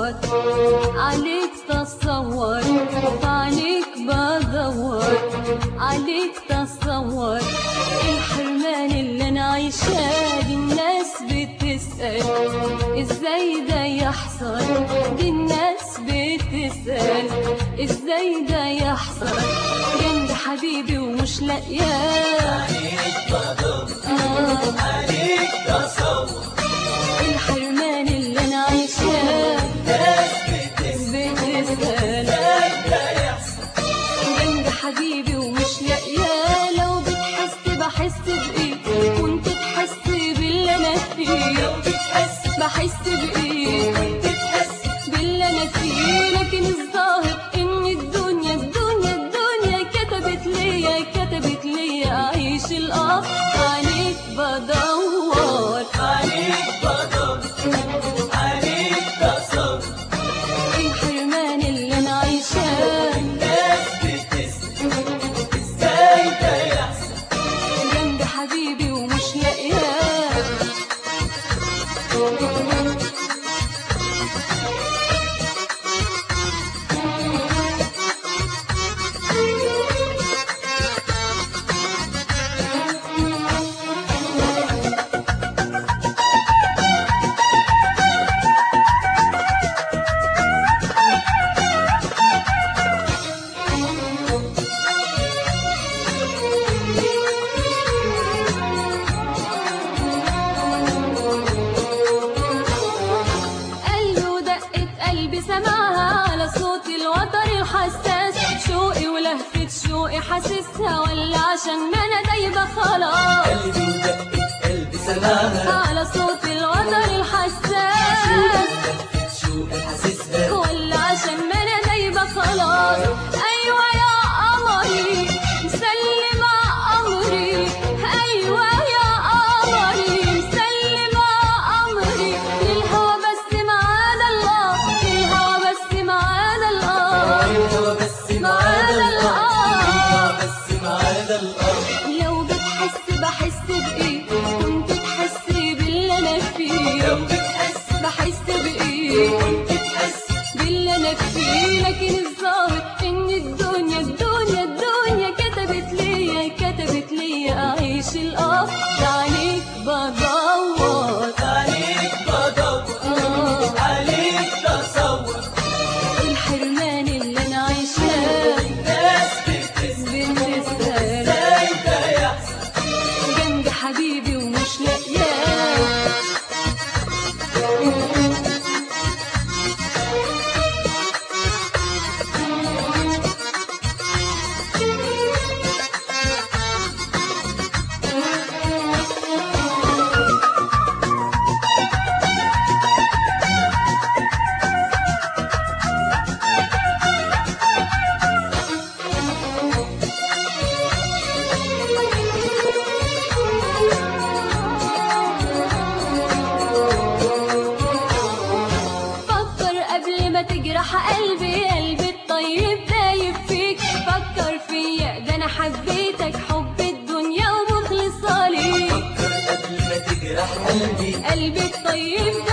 بدور عليك تصور عليك بدور عليك تصور الحرمان اللي انا عايشاه دي الناس بتسأل ازاي ده يحصل دي الناس بتسأل ازاي ده يحصل جنب حبيبي ومش لاقياه آه. عليك تصور الحرمان اللي انا عايشاه ناس بتسأل بتسأل ده يحصل جنب حبيبي ومش لاقياه لو بتحس بحس بايه كنت تحس باللي انا فيه لو بتحس بحس بايه كنت تحس باللي انا فيه لكن الظاهر ان الدنيا الدنيا الدنيا كتبت ليا كتبت ليا اعيش القهر عليك بدور عليك بدور عليك تصور الحرمان اللي انا عايشاه ناس بتسأل ازاي ده يحصل جنب حبيبي ومش لاقياه قلبي ودقة قلبي سمعها على صوت الوتر الحساس شوقي ولهفة شوقي حاسسها ولا عشان ما انا دايبة خلاص قلبي ودقة قلبي سماها على صوت الوتر الحساس شوقي حاسسها ولا عشان ما انا دايبة خلاص ايوه يا قمري مسلمة امري ايوه يا قمري مسلمة امري للهوى بس معانا الله للهوى بس معانا الله الهوى بس معانا الأرض الهوى بس معانا الأرض لو بتحس بحس بايه كنت تحسي باللي انا فيه لو بتحس بحس بايه كنت تحس باللي انا فيه لكن الظاهر ان الدنيا الدنيا الدنيا كتبت ليا كتبت ليا اعيش القهر عليك بدور عليك بدور آه عليك تصور الحرمان اللي انا عايشاه ناس بتسأل بتسأل ازاي ده يحصل جنب حبيبي ومش لاقياه فكر قبل ما تجرح قلبي قلبي الطيب دايب فيك فكر فيا ده انا حبيتك حب الدنيا ومخلصة ليك فكر قبل ما تجرح قلبي قلبي الطيب